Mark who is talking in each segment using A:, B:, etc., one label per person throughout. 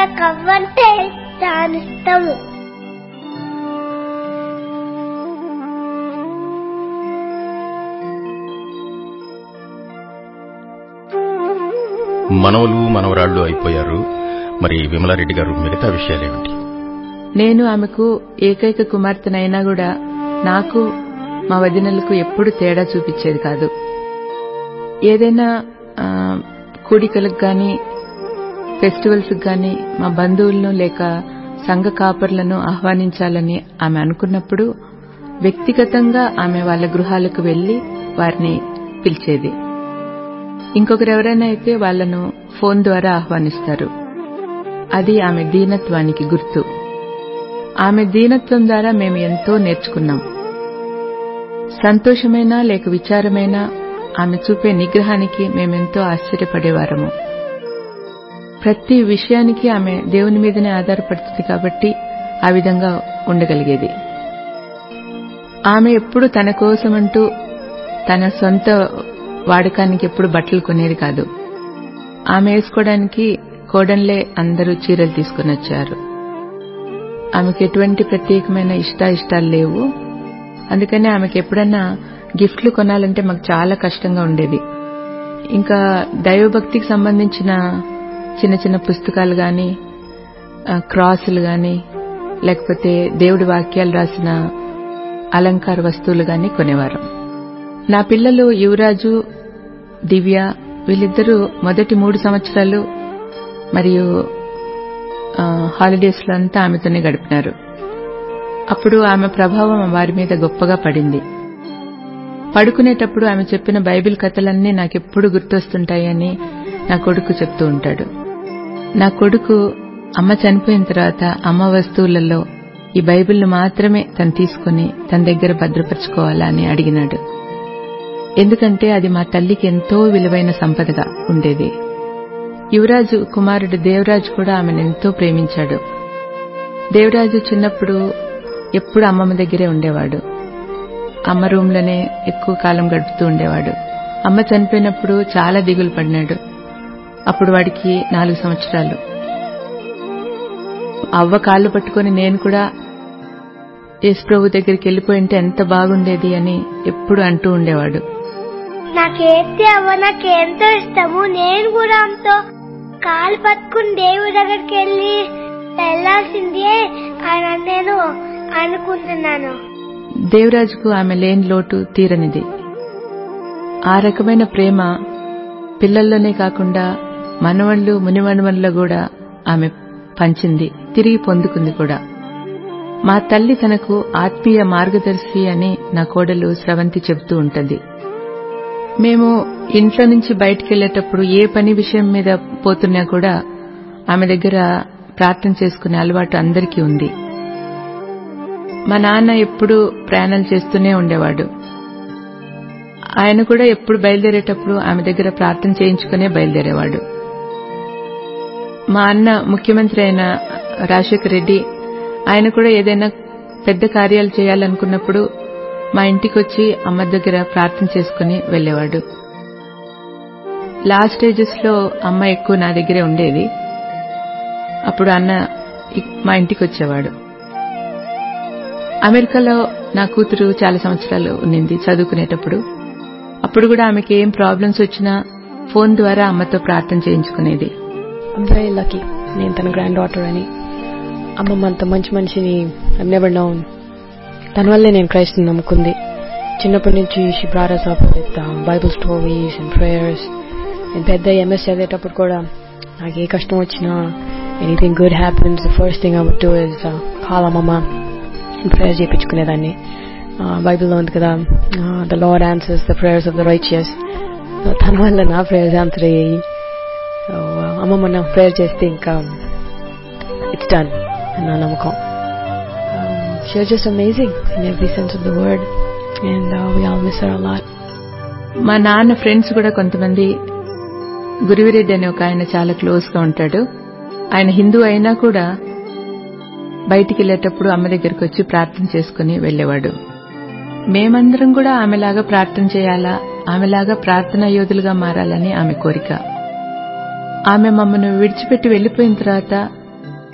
A: కవ్వంటే దాని ఇష్టము
B: మనవలు మనవరాళ్ళు అయిపోయారు మరి విమలారెడ్డి గారు మిగతా విషయాలేమిటి
C: నేను ఆమెకు ఏకైక కుమార్తెనైనా కూడా నాకు మా వదినలకు ఎప్పుడు తేడా చూపించేది కాదు ఏదైనా ఆ, కూడికలకు గాని ఫెస్టివల్స్ గాని మా బంధువులను లేక సంఘ కాపర్లను ఆహ్వానించాలని ఆమె అనుకున్నప్పుడు వ్యక్తిగతంగా ఆమె వాళ్ళ గృహాలకు వెళ్లి వారిని పిలిచేది ఇంకొకరు ఎవరైనా అయితే వాళ్లను ఫోన్ ద్వారా ఆహ్వానిస్తారు అది ఆమె దీనత్వానికి గుర్తు ఆమె దీనత్వం ద్వారా మేము ఎంతో నేర్చుకున్నాం సంతోషమైనా లేక విచారమైనా ఆమె చూపే నిగ్రహానికి మేమెంతో ఆశ్చర్యపడేవారము ప్రతి విషయానికి ఆమె దేవుని మీదనే ఆధారపడుతుంది కాబట్టి ఆ విధంగా ఉండగలిగేది ఆమె ఎప్పుడు తన కోసమంటూ తన సొంత వాడకానికి ఎప్పుడు బట్టలు కొనేది కాదు ఆమె వేసుకోవడానికి కోడన్లే అందరూ చీరలు తీసుకుని వచ్చారు ఆమెకు ఎటువంటి ప్రత్యేకమైన ఇష్టాయిష్టాలు లేవు అందుకని ఆమెకి ఎప్పుడన్నా గిఫ్ట్లు కొనాలంటే మాకు చాలా కష్టంగా ఉండేది ఇంకా దైవభక్తికి సంబంధించిన చిన్న చిన్న పుస్తకాలు గాని ఆ, క్రాసులు గాని లేకపోతే దేవుడి వాక్యాలు రాసిన అలంకార వస్తువులు గాని కొనేవారు నా పిల్లలు యువరాజు దివ్య వీళ్ళిద్దరూ మొదటి మూడు సంవత్సరాలు మరియు హాలిడేస్ లో అంతా ఆమెతోనే గడిపినారు అప్పుడు ఆమె ప్రభావం వారి మీద గొప్పగా పడింది పడుకునేటప్పుడు ఆమె చెప్పిన బైబిల్ కథలన్నీ నాకెప్పుడు గుర్తొస్తుంటాయని నా కొడుకు చెప్తూ ఉంటాడు నా కొడుకు అమ్మ చనిపోయిన తర్వాత అమ్మ వస్తువులలో ఈ బైబిల్ను మాత్రమే తను తీసుకుని తన దగ్గర భద్రపరచుకోవాలా అని అడిగినాడు ఎందుకంటే అది మా తల్లికి ఎంతో విలువైన సంపదగా ఉండేది యువరాజు కుమారుడు దేవరాజు కూడా ఆమెను ఎంతో ప్రేమించాడు దేవరాజు చిన్నప్పుడు ఎప్పుడు అమ్మమ్మ దగ్గరే ఉండేవాడు అమ్మ రూమ్లోనే ఎక్కువ కాలం గడుపుతూ ఉండేవాడు అమ్మ చనిపోయినప్పుడు చాలా దిగులు పడినాడు అప్పుడు వాడికి నాలుగు సంవత్సరాలు అవ్వ కాళ్ళు పట్టుకొని నేను కూడా యేసు ప్రభు దగ్గరికి వెళ్ళిపోయింటే ఎంత బాగుండేది అని ఎప్పుడు అంటూ ఉండేవాడు
A: నాకేంటి అవ్వ నాకెంతో ఇష్టము నేను కూడా అంతో కాలు పట్టుకుని దేవుడి దగ్గరికి వెళ్ళి వెళ్ళాల్సిందే అని నేను అనుకుంటున్నాను
C: దేవరాజుకు ఆమె లేని లోటు తీరనిది ఆ రకమైన ప్రేమ పిల్లల్లోనే కాకుండా మనవళ్ళు మునిమనవల్లో కూడా ఆమె పంచింది తిరిగి పొందుకుంది కూడా మా తల్లి తనకు ఆత్మీయ మార్గదర్శి అని నా కోడలు స్రవంతి చెబుతూ ఉంటుంది మేము ఇంట్లో నుంచి బయటికి వెళ్లేటప్పుడు ఏ పని విషయం మీద పోతున్నా కూడా ఆమె దగ్గర ప్రార్థన చేసుకునే అలవాటు అందరికీ ఉంది మా నాన్న ఎప్పుడు ప్రయాణాలు చేస్తూనే ఉండేవాడు ఆయన కూడా ఎప్పుడు బయలుదేరేటప్పుడు ఆమె దగ్గర ప్రార్థన చేయించుకునే బయలుదేరేవాడు మా అన్న ముఖ్యమంత్రి అయిన రాజశేఖర రెడ్డి ఆయన కూడా ఏదైనా పెద్ద కార్యాలు చేయాలనుకున్నప్పుడు మా ఇంటికి వచ్చి అమ్మ దగ్గర ప్రార్థన చేసుకుని వెళ్లేవాడు లాస్ట్ స్టేజెస్ లో అమ్మ ఎక్కువ నా దగ్గరే ఉండేది అప్పుడు అన్న ఇ- మా ఇంటికి వచ్చేవాడు అమెరికాలో నా కూతురు చాలా సంవత్సరాలు ఉన్నింది చదువుకునేటప్పుడు అప్పుడు కూడా ఆమెకి ఏం ప్రాబ్లమ్స్ వచ్చినా ఫోన్ ద్వారా అమ్మతో ప్రార్థన చేయించుకునేది
D: ఐమ్ వెరీ లక్కీ నేను తన గ్రాండ్ డాటర్ అని అమ్మమ్మ అంత మంచి మనిషిని ఐ నెవర్ నౌన్ తన వల్లే నేను క్రైస్తని నమ్ముకుంది చిన్నప్పటి నుంచి she brought us up with Bible stories and prayers నేను పెద్ద ఎంఎస్ చదివేటప్పుడు కూడా నాకు ఏ కష్టం వచ్చినా anything good happens the first thing I would do is call అమ్మమ్మ ప్రేయర్ చేయించుకునేదాన్ని బైబిల్లో ఉంది కదా the lord answers the prayers of the righteous తన వల్ల నా ప్రేయర్స్ ఆన్సర్ అయ్యాయి సో అమ్మమ్మ నాకు ప్రేయర్ చేస్తే ఇంకా ఇట్స్ డన్ నా నమ్మకం she are just amazing in every sense of the word and we all miss her a lot
C: మా నాన్న ఫ్రెండ్స్ కూడా కొంతమంది గురువిరెడ్డి అనే ఒక ఆయన చాలా క్లోజ్ గా ఉంటాడు ఆయన హిందూ అయినా కూడా బయటికి వెళ్ళేటప్పుడు అమ్మ దగ్గరికి వచ్చి ప్రార్థన చేసుకుని వెళ్లేవాడు మేమందరం కూడా ఆమెలాగా ప్రార్థన చేయాలా ఆమెలాగా ప్రార్థనా యోధులుగా మారాలని ఆమె కోరిక ఆమె మమ్మల్ని విడిచిపెట్టి వెళ్లిపోయిన తర్వాత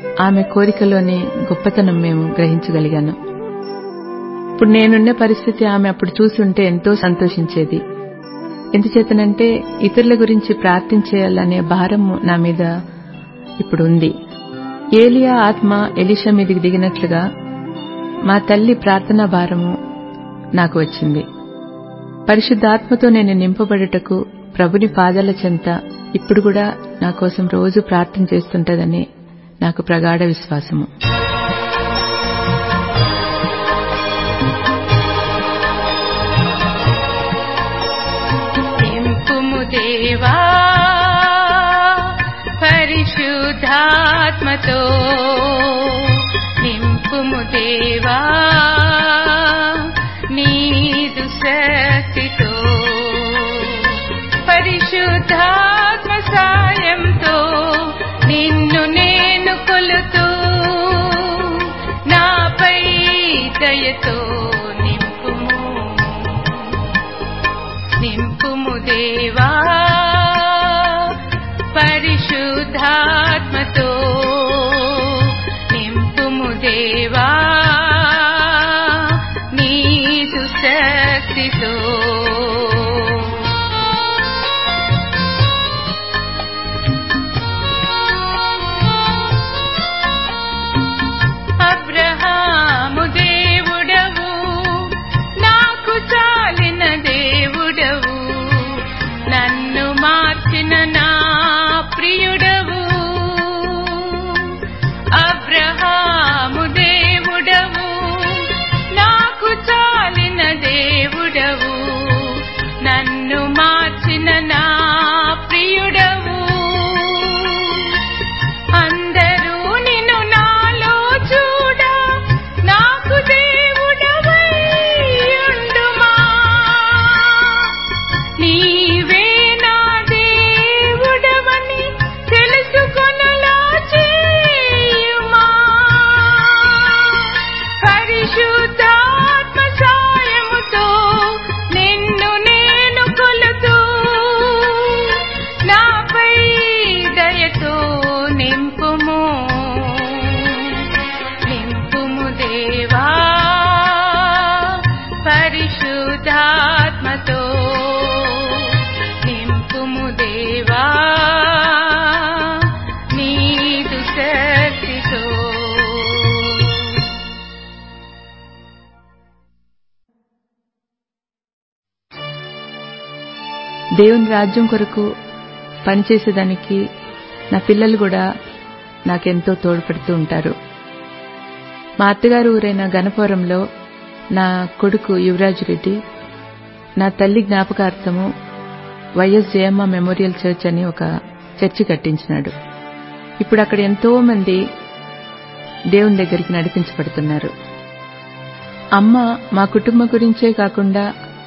C: ఆమె కోరికలోని గొప్పతనం మేము గ్రహించగలిగాను ఇప్పుడు నేనున్న పరిస్థితి ఆమె అప్పుడు చూసి ఉంటే ఎంతో సంతోషించేది ఎందుచేతనంటే ఇతరుల గురించి ప్రార్థించేయాలనే భారం నా మీద ఇప్పుడు ఉంది ఏలియా ఆత్మ ఎలిషా మీదికి దిగినట్లుగా మా తల్లి ప్రార్థనా భారము నాకు వచ్చింది పరిశుద్ధాత్మతో నేను నింపబడుటకు ప్రభుని పాదాల చెంత ఇప్పుడు కూడా నా కోసం రోజు ప్రార్థన చేస్తుంటదని నాకు ప్రగాఢ విశ్వాసము
E: నింపుము దేవా పరిశుద్ధాత్మతో నింపుము దేవా నీదు శక్తితో పరిశుద్ధాత్మ సాయంతో నిన్ను నేను కొలుతూ నాపై దయతో నింపుము నింపుము దేవా పరిశుద్ధాత్మతో నింపుము దేవా నీదు శక్తితో అబ్రహాము దేవుడవు నాకు చాలిన దేవుడవు నన్ను మార్చిన నా ప్రియుడవు అబ్రహాము దేవుడవు నాకు చాలిన దేవుడవు నన్ను మార్చిన నా ప్రియుడవు అందరూ నిన్ను నాలో చూడ నాకు దేవుడవై ఉండుమా నీవే నా దేవుడవని తెలుసుకొనలా చేయుమా పరిశుద్ధాత్మ సాయముతో నిన్ను నేను కొలుతూ నాపై దయతో నింపుము నింపుము దేవా పరిశుద్ధాత్మతో నింపుము దేవా నీదు శక్తితో
C: దేవుని రాజ్యం కొరకు పనిచేసేదానికి నా పిల్లలు కూడా నాకెంతో తోడ్పడుతూ ఉంటారు మా అత్తగారు ఊరైన గణపురంలో నా కొడుకు యువరాజు రెడ్డి నా తల్లి జ్ఞాపకార్థము వైఎస్ జయమ్మ మెమోరియల్ చర్చ్ అని ఒక చర్చి కట్టించినాడు ఇప్పుడు అక్కడ ఎంతో మంది దేవుని దగ్గరికి నడిపించబడుతున్నారు అమ్మ మా కుటుంబం గురించే కాకుండా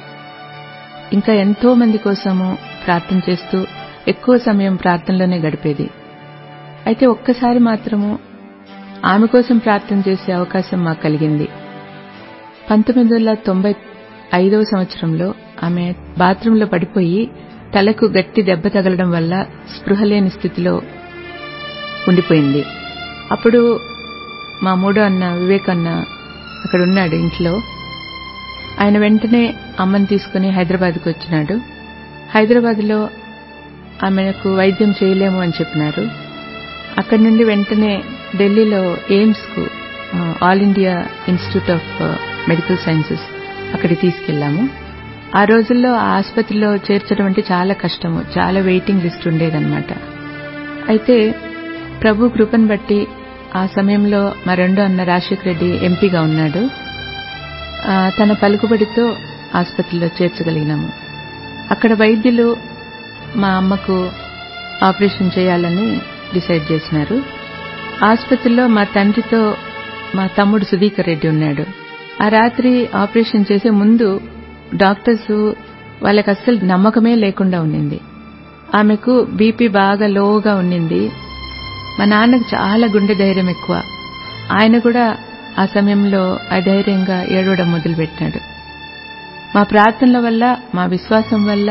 C: ఇంకా ఎంతో మంది కోసము ప్రార్థన చేస్తూ ఎక్కువ సమయం ప్రార్థనలోనే గడిపేది అయితే ఒక్కసారి మాత్రము ఆమె కోసం ప్రార్థన చేసే అవకాశం మాకు కలిగింది పంతొమ్మిది వందల తొంభై ఐదవ సంవత్సరంలో ఆమె బాత్రూంలో పడిపోయి తలకు గట్టి దెబ్బ తగలడం వల్ల స్పృహ లేని స్థితిలో ఉండిపోయింది అప్పుడు మా మూడో అన్న వివేక్ అన్న అక్కడ ఉన్నాడు ఇంట్లో ఆయన వెంటనే అమ్మని తీసుకుని హైదరాబాద్కు వచ్చినాడు హైదరాబాద్లో ఆమెకు వైద్యం చేయలేము అని చెప్పినారు అక్కడి నుండి వెంటనే ఢిల్లీలో ఎయిమ్స్కు ఆ, all India institute of medical sciences అక్కడికి తీసుకెళ్లాము ఆ రోజుల్లో ఆ ఆసుపత్రిలో చేర్చడం అంటే చాలా కష్టము చాలా వెయిటింగ్ లిస్ట్ ఉండేదన్నమాట అయితే ప్రభు కృపను బట్టి ఆ సమయంలో మా రెండో అన్న రాజశేఖర రెడ్డి ఎంపీగా ఉన్నాడు ఆ, తన పలుకుబడితో ఆసుపత్రిలో చేర్చగలిగినాము అక్కడ వైద్యులు మా అమ్మకు ఆపరేషన్ చేయాలని డిసైడ్ చేసినారు ఆసుపత్రిలో మా తండ్రితో మా తమ్ముడు సుధీకర్ రెడ్డి ఉన్నాడు ఆ రాత్రి ఆపరేషన్ చేసే ముందు డాక్టర్స్ వాళ్ళకి అస్సలు నమ్మకమే లేకుండా ఉండింది ఆమెకు బీపీ బాగా లోగా ఉండింది మా నాన్నకు చాలా గుండె ధైర్యం ఎక్కువ ఆయన కూడా ఆ సమయంలో అధైర్యంగా ఏడవడం మొదలుపెట్టాడు మా ప్రార్థనల వల్ల మా విశ్వాసం వల్ల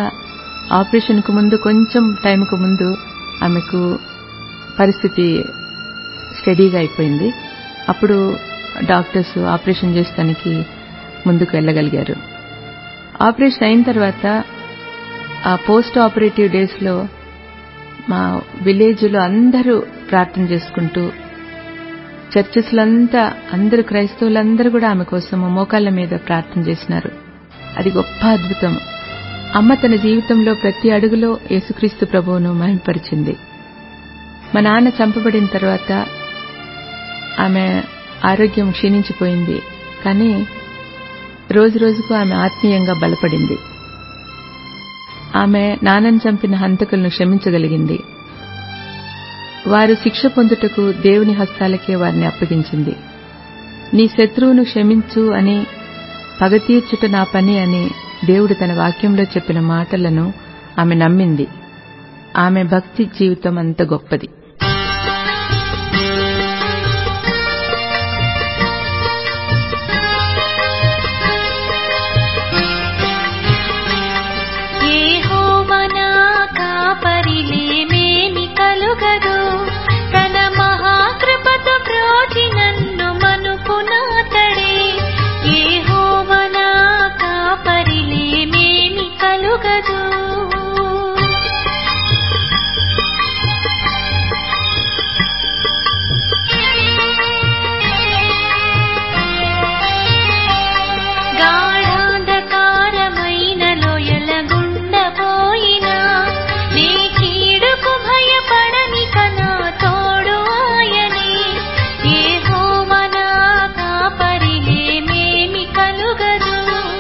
C: ఆపరేషన్కు ముందు కొంచెం టైంకు ముందు ఆమెకు పరిస్థితి స్టడీగా అయిపోయింది అప్పుడు డాక్టర్స్ ఆపరేషన్ చేస్తానికి ముందుకు వెళ్ళగలిగారు ఆపరేషన్ అయిన తర్వాత ఆ పోస్ట్ ఆపరేటివ్ డేస్లో మా విలేజ్లో అందరూ ప్రార్థన చేసుకుంటూ చర్చెస్లంతా అందరూ క్రైస్తవులందరూ కూడా ఆమె కోసం మోకాళ్ళ మీద ప్రార్థన చేసినారు అది గొప్ప అద్భుతం అమ్మ తన జీవితంలో ప్రతి అడుగులో యేసుక్రీస్తు ప్రభువును మహింపరిచింది మా నాన్న చంపబడిన తర్వాత ఆమె ఆరోగ్యం క్షీణించిపోయింది కానీ రోజు రోజుకు ఆమె ఆత్మీయంగా బలపడింది ఆమె నాన్నను చంపిన హంతకులను క్షమించగలిగింది వారు శిక్ష పొందుటకు దేవుని హస్తాలకే వారిని అప్పగించింది నీ శత్రువును క్షమించు అని పగ తీర్చుట నా పని అని దేవుడు తన వాక్యంలో చెప్పిన మాటలను ఆమె నమ్మింది ఆమె భక్తి జీవితం అంత గొప్పది
E: యెహోవనా కాపరిలేమేమి కలుగదు తన మహాకృపతో ప్రోచి నన్ను మనుపునాతడే యెహోవనా కాపరిలేమేమి కలుగదు గాఢాంధకారమైన లోయల గుండపోయినా నీ కీడుకు భయపడనిక నా తోడు ఆయనే యెహోవనా కాపరిలేమేమి కలుగదు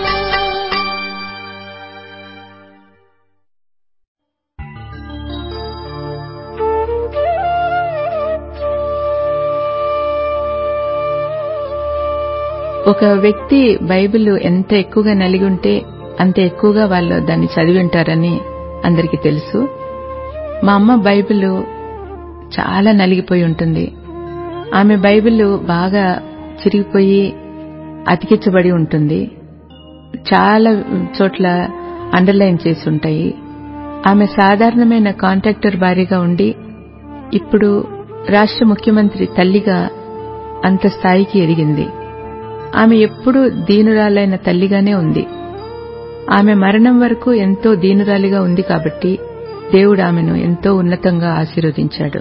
C: ఒక వ్యక్తి బైబిల్ ఎంత ఎక్కువగా నలిగి ఉంటే అంత ఎక్కువగా వాళ్ళు దాన్ని చదివింటారని అందరికీ తెలుసు మా అమ్మ బైబిల్ చాలా నలిగిపోయి ఉంటుంది ఆమె బైబిల్ బాగా చిరిగిపోయి అతికించబడి ఉంటుంది చాలా చోట్ల అండర్లైన్ చేసి ఉంటాయి ఆమె సాధారణమైన కాంట్రాక్టర్ భార్యగా ఉండి ఇప్పుడు రాష్ట్ర ముఖ్యమంత్రి తల్లిగా అంత స్థాయికి ఎదిగింది ఆమె ఎప్పుడూ దీనురాలైన తల్లిగానే ఉంది ఆమె మరణం వరకు ఎంతో దీనురాలిగా ఉంది కాబట్టి దేవుడు ఆమెను ఎంతో ఉన్నతంగా ఆశీర్వదించాడు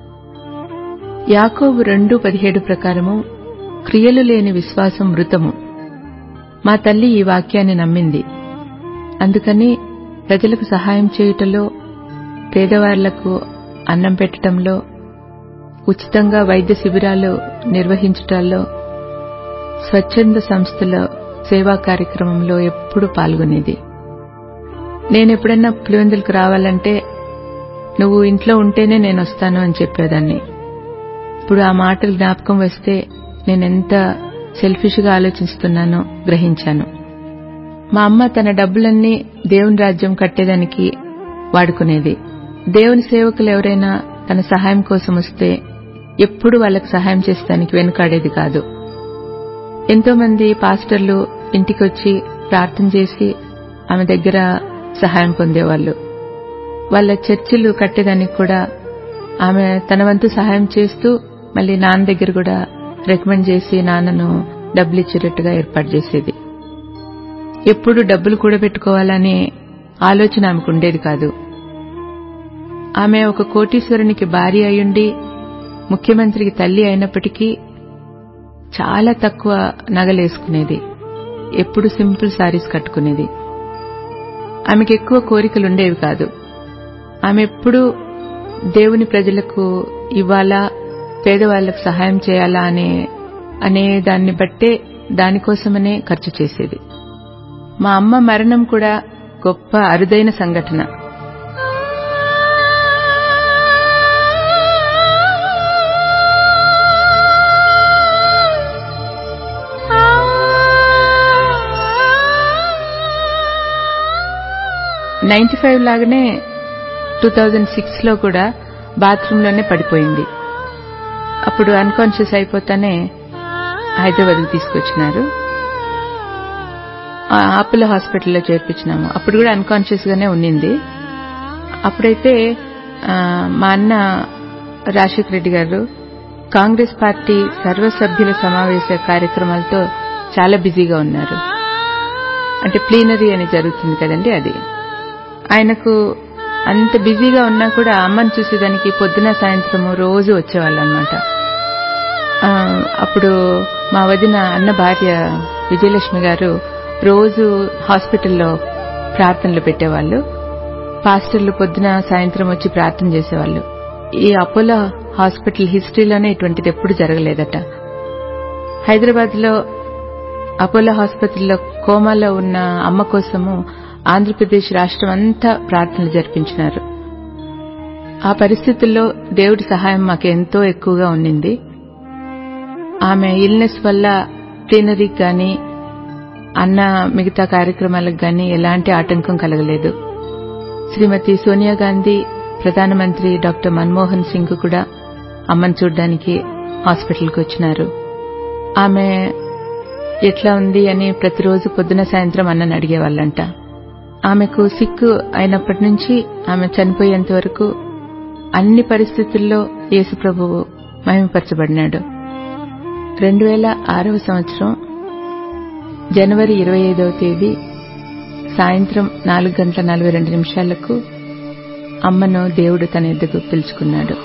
C: యాకోబు రెండు పదిహేడు ప్రకారము క్రియలు లేని విశ్వాసం మృతము మా తల్లి ఈ వాక్యాన్ని నమ్మింది అందుకని ప్రజలకు సహాయం చేయుటలో పేదవాళ్లకు అన్నం పెట్టడంలో ఉచితంగా వైద్య శిబిరాలు నిర్వహించటాల్లో స్వచ్ఛంద సంస్థల సేవా కార్యక్రమంలో ఎప్పుడు పాల్గొనేది నేను ఎప్పుడైనా పులివెందులకు రావాలంటే నువ్వు ఇంట్లో ఉంటేనే నేను వస్తాను అని చెప్పేదాన్ని ఇప్పుడు ఆ మాటలు జ్ఞాపకం వస్తే నేనెంత సెల్ఫిష్గా ఆలోచిస్తున్నానో గ్రహించాను మా అమ్మ తన డబ్బులన్నీ దేవుని రాజ్యం కట్టేదానికి వాడుకునేది దేవుని సేవకులు ఎవరైనా తన సహాయం కోసం వస్తే ఎప్పుడు వాళ్ళకి సహాయం చేసేదానికి వెనుకాడేది కాదు ఎంతో మంది పాస్టర్లు ఇంటికొచ్చి ప్రార్థన చేసి ఆమె దగ్గర సహాయం పొందేవాళ్ళు వాళ్ళ చర్చిలు కట్టేదానికి కూడా ఆమె తన వంతు సహాయం చేస్తూ మళ్ళీ నాన్న దగ్గర కూడా రికమెండ్ చేసి నాన్నను డబ్బులు ఇచ్చేటట్టుగా ఏర్పాటు చేసేది ఎప్పుడు డబ్బులు కూడబెట్టుకోవాలనే ఆలోచన ఆమెకు ఉండేది కాదు ఆమె ఒక కోటీశ్వరునికి భార్య అయ్యుండి ముఖ్యమంత్రికి తల్లి అయినప్పటికీ చాలా తక్కువ నగలేసుకునేది ఎప్పుడు సింపుల్ సారీస్ కట్టుకునేది ఆమెకి ఎక్కువ కోరికలు ఉండేవి కాదు ఆమె ఎప్పుడూ దేవుని ప్రజలకు ఇవ్వాలా పేదవాళ్లకు సహాయం చేయాలా అనే అనే దాన్ని బట్టే దానికోసమనే ఖర్చు చేసేది మా అమ్మ మరణం కూడా గొప్ప అరుదైన సంఘటన నైన్టీ ఫైవ్ లాగానే టూ థౌజండ్ సిక్స్ లో కూడా బాత్రూంలోనే పడిపోయింది అప్పుడు అన్కాన్షియస్ అయిపోతానే హైదరాబాద్కి తీసుకొచ్చినారు ఆ అప్పుల హాస్పిటల్లో చేర్పించినాము అప్పుడు కూడా అన్కాన్షియస్ గానే ఉన్నింది అప్పుడైతే ఆ, మా అన్న రాజశేఖర రెడ్డి గారు కాంగ్రెస్ పార్టీ సర్వసభ్యుల సమావేశ కార్యక్రమాలతో చాలా బిజీగా ఉన్నారు అంటే ప్లీనరీ అని జరుగుతుంది కదండి అది ఆయనకు అంత బిజీగా ఉన్నా కూడా అమ్మని చూసేదానికి పొద్దున సాయంత్రము రోజు వచ్చేవాళ్ళు అనమాట అప్పుడు మా వదిన అన్న భార్య విజయలక్ష్మి గారు రోజు హాస్పిటల్లో ప్రార్థనలు పెట్టేవాళ్ళు పాస్టర్లు పొద్దున సాయంత్రం వచ్చి ప్రార్థన చేసేవాళ్ళు ఈ అపోలో హాస్పిటల్ హిస్టరీలోనే ఇటువంటిది ఎప్పుడు జరగలేదట హైదరాబాద్ లో అపోలో హాస్పిటల్లో కోమాలో ఉన్న అమ్మ కోసము ఆంధ్రప్రదేశ్ రాష్ట్రం అంతా ప్రార్థనలు జరిపించినారు ఆ పరిస్థితుల్లో దేవుడి సహాయం మాకు ఎంతో ఎక్కువగా ఉండింది ఆమె ఇల్నెస్ వల్ల ప్లీనరీకి గాని అన్న మిగతా కార్యక్రమాలకు గాని ఎలాంటి ఆటంకం కలగలేదు శ్రీమతి సోనియా గాంధీ ప్రధానమంత్రి డాక్టర్ మన్మోహన్ సింగ్ కూడా అమ్మను చూడ్డానికి హాస్పిటల్కి వచ్చినారు ఆమె ఎట్లా ఉంది అని ప్రతిరోజు పొద్దున సాయంత్రం అన్నని అడిగేవాళ్ళంట ఆమెకు సిక్కు అయినప్పటి నుంచి ఆమె చనిపోయేంత వరకు అన్ని పరిస్థితుల్లో యేసుప్రభువు మహిమపరచబడినాడు రెండు వేల ఆరవ సంవత్సరం జనవరి ఇరవై ఐదవ తేదీ సాయంత్రం నాలుగు గంటల నలభై రెండు నిమిషాలకు అమ్మను దేవుడు తన ఎద్దకు పిలుచుకున్నాడు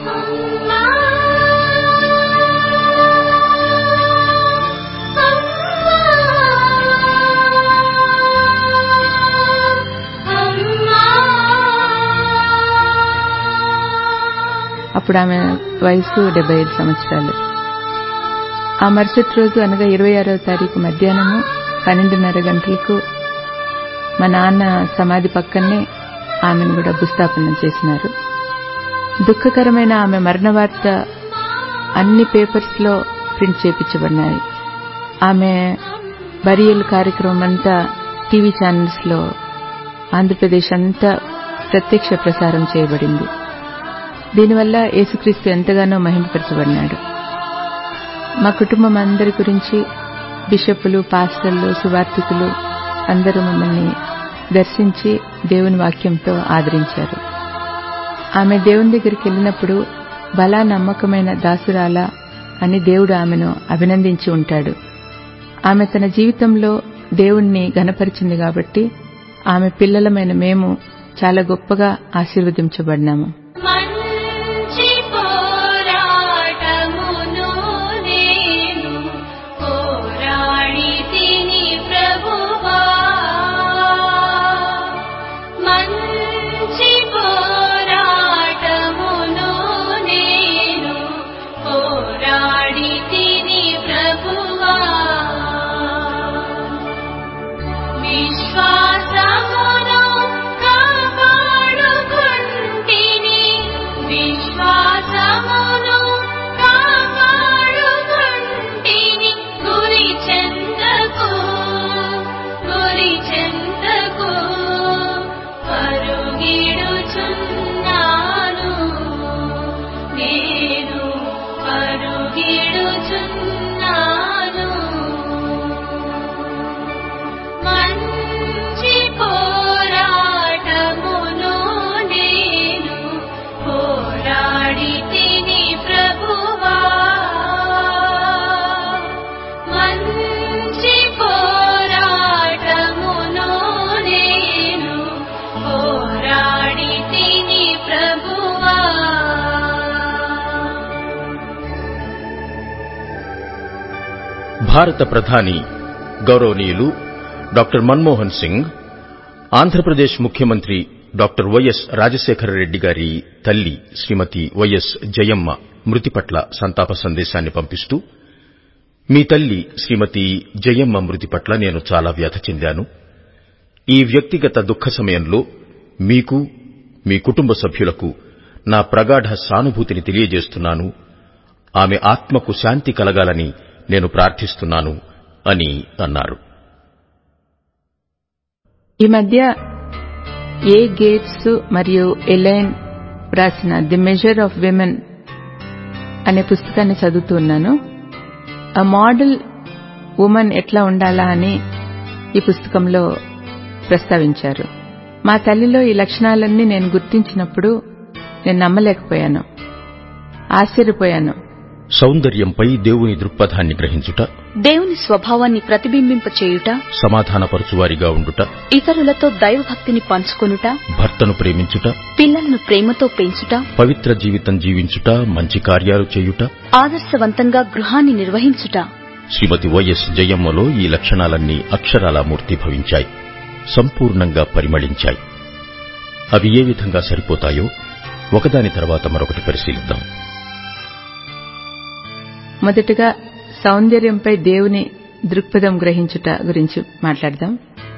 C: అప్పుడు ఆమె వయసు డెబ్బై ఐదు సంవత్సరాలు ఆ మరుసటి రోజు అనగా ఇరవై ఆరవ తారీఖు మధ్యాహ్నము పన్నెండున్నర గంటలకు మా నాన్న సమాధి పక్కనే ఆమెను కూడా భూస్థాపన చేసినారు దుఃఖకరమైన ఆమె మరణ వార్త అన్ని పేపర్స్ లో ప్రింట్ చేపించబడినాయి ఆమె బరియల్ కార్యక్రమం అంతా టీవీ ఛానల్స్ లో ఆంధ్రప్రదేశ్ అంతా ప్రత్యక్ష ప్రసారం చేయబడింది దీనివల్ల యేసుక్రీస్తు ఎంతగానో మహిమపరచబడినాడు మా కుటుంబం అందరి గురించి బిషప్పులు పాస్టర్లు సువార్థికులు అందరూ మమ్మల్ని దర్శించి దేవుని వాక్యంతో ఆదరించారు ఆమె దేవుని దగ్గరికి వెళ్ళినప్పుడు బలా నమ్మకమైన దాసురాల అని దేవుడు ఆమెను అభినందించి ఉంటాడు ఆమె తన జీవితంలో దేవుణ్ణి గనపరిచింది కాబట్టి ఆమె పిల్లలమైన మేము చాలా గొప్పగా ఆశీర్వదించబడినాము
E: మంచి పోరాటమును నేను పోరాడి తిని ప్రభువా మంచి పోరాటమును నేను పోరాడి తిని ప్రభువా విశ్వాసమును కాపాడుకుంటిని విశ్వాసమును కాపాడుకుంటిని గురి చెందకు గురి చెందకు పరుగిడుచున్నాను నేను పరుగిడుచున్నాను మంచి పోరాటమును నేను పోరాడి తిని ప్రభువా మంచి పోరాటమును నేను పోరాడి తిని ప్రభువా
B: భారత ప్రధాని గౌరవనీయులు డాక్టర్ మన్మోహన్ సింగ్ ఆంధ్రప్రదేశ్ ముఖ్యమంత్రి డాక్టర్ వైఎస్ రాజశేఖర రెడ్డి గారి తల్లి శ్రీమతి వైఎస్ జయమ్మ మృతి పట్ల సంతాప సందేశాన్ని పంపిస్తూ మీ తల్లి శ్రీమతి జయమ్మ మృతి పట్ల నేను చాలా వ్యథ చెందాను ఈ వ్యక్తిగత దుఃఖ సమయంలో మీకు మీ కుటుంబ సభ్యులకు నా ప్రగాఢ సానుభూతిని తెలియజేస్తున్నాను ఆమె ఆత్మకు శాంతి కలగాలని నేను ప్రార్థిస్తున్నాను అని అన్నారు
C: ఈ మధ్య ఏ గేట్స్ మరియు ఎలైన్ రాసిన ది మెజర్ ఆఫ్ విమెన్ అనే పుస్తకాన్ని చదువుతున్నాను ఆ మోడల్ ఉమెన్ ఎట్లా ఉండాలా అని ఈ పుస్తకంలో ప్రస్తావించారు మా తల్లిలో ఈ లక్షణాలన్నీ నేను గుర్తించినప్పుడు నేను నమ్మలేకపోయాను ఆశ్చర్యపోయాను
B: సౌందర్యంపై దేవుని దృక్పథాన్ని గ్రహించుట
F: దేవుని స్వభావాన్ని ప్రతిబింబింపచేయుట
B: సమాధానపరచువారిగా ఉండుట
F: ఇతరులతో దైవభక్తిని పంచుకొనుట
B: భర్తను ప్రేమించుట
F: పిల్లలను ప్రేమతో పెంచుట
B: పవిత్ర జీవితం జీవించుట మంచి కార్యాలు చేయుట
F: ఆదర్శవంతంగా గృహాన్ని నిర్వహించుట
B: శ్రీమతి వైఎస్ జయమ్మలో ఈ లక్షణాలన్నీ అక్షరాలా మూర్తిభవించాయి సంపూర్ణంగా పరిమళించాయి అవి ఏ విధంగా సరిపోతాయో ఒకదాని తర్వాత మరొకటి పరిశీలిద్దాం
C: మొదటగా సౌందర్యంపై దేవుని దృక్పథం గ్రహించుట గురించి మాట్లాడదాం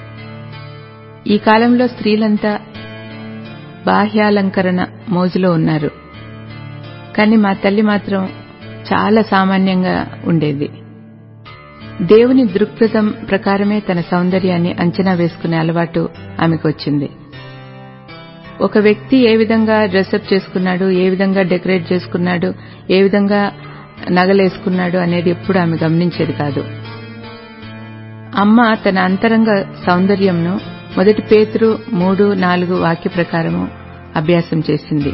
C: ఈ కాలంలో స్త్రీలంతా బాహ్యాలంకరణ మోజులో ఉన్నారు కానీ మా తల్లి మాత్రం చాలా సామాన్యంగా ఉండేది దేవుని దృక్పథం ప్రకారమే తన సౌందర్యాన్ని అంచనా వేసుకునే అలవాటు ఆమెకు వచ్చింది ఒక వ్యక్తి ఏ విధంగా డ్రెస్అప్ చేసుకున్నాడు ఏ విధంగా డెకరేట్ చేసుకున్నాడు ఏ విధంగా నగలేసుకున్నాడు అనేది ఎప్పుడు ఆమె గమనించేది కాదు అమ్మ తన అంతరంగ సౌందర్యంను మొదటి పేతురు మూడు నాలుగు వాక్య ప్రకారము అభ్యాసం చేసింది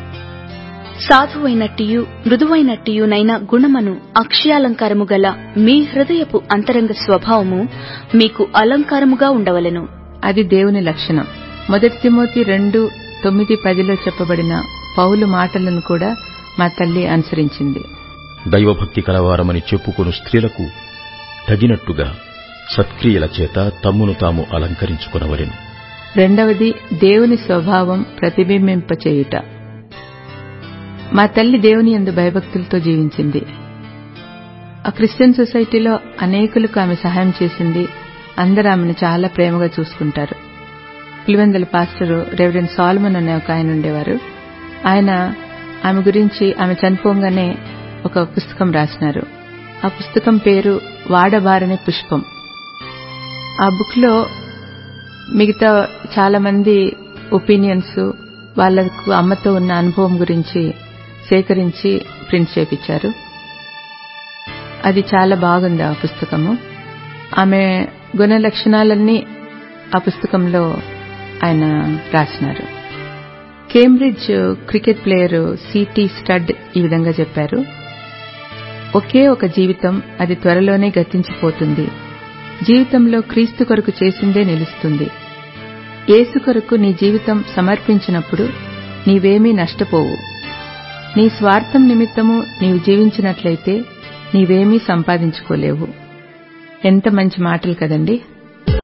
F: సాధువైనట్టియు మృదువైనట్టియునైన గుణమను అక్షయాలంకారము గల మీ హృదయపు అంతరంగ స్వభావము మీకు అలంకారముగా ఉండవలెను
C: అది దేవుని లక్షణం మొదటి తిమోతి రెండు తొమ్మిది పదిలో చెప్పబడిన పౌలు మాటలను కూడా మా తల్లి అనుసరించింది
B: దైవభక్తి కలవారమని చెప్పుకొను స్త్రీలకు తగినట్టుగా సత్క్రియల చేత తమ్మును తాము అలంకరించుకునవలెను
C: రెండవది దేవుని స్వభావం ప్రతిబింబింపచేయుట మా తల్లి దేవుని యందు భయభక్తులతో జీవించింది ఆ క్రిస్టియన్ సొసైటీలో అనేకులకు ఆమె సహాయం చేసింది అందరూ ఆమెను చాలా ప్రేమగా చూసుకుంటారు పులివెందల పాస్టరు రెవరెండ్ సాల్మన్ అనే ఒక ఆయన ఉండేవారు ఆయన ఆమె గురించి ఆమె చనిపోగానే ఒక పుస్తకం రాసినారు ఆ పుస్తకం పేరు వాడబారని పుష్పం ఆ బుక్ లో మిగతా చాలా మంది ఒపీనియన్స్ వాళ్లకు అమ్మతో ఉన్న అనుభవం గురించి సేకరించి ప్రింట్ చేపించారు అది చాలా బాగుంది ఆ పుస్తకము ఆమె గుణ లక్షణాలన్నీ ఆ పుస్తకంలో ఆయన రాసినారు కేంబ్రిడ్జ్ క్రికెట్ ప్లేయర్ సిటీ స్టడ్ ఈ విధంగా చెప్పారు ఒకే ఒక జీవితం అది త్వరలోనే గతించిపోతుంది జీవితంలో క్రీస్తు కొరకు చేసిందే నిలుస్తుంది యేసు కొరకు నీ జీవితం సమర్పించినప్పుడు నీవేమీ నష్టపోవు నీ స్వార్థం నిమిత్తము నీవు జీవించినట్లయితే నీవేమీ సంపాదించుకోలేవు ఎంత మంచి మాటలు కదండి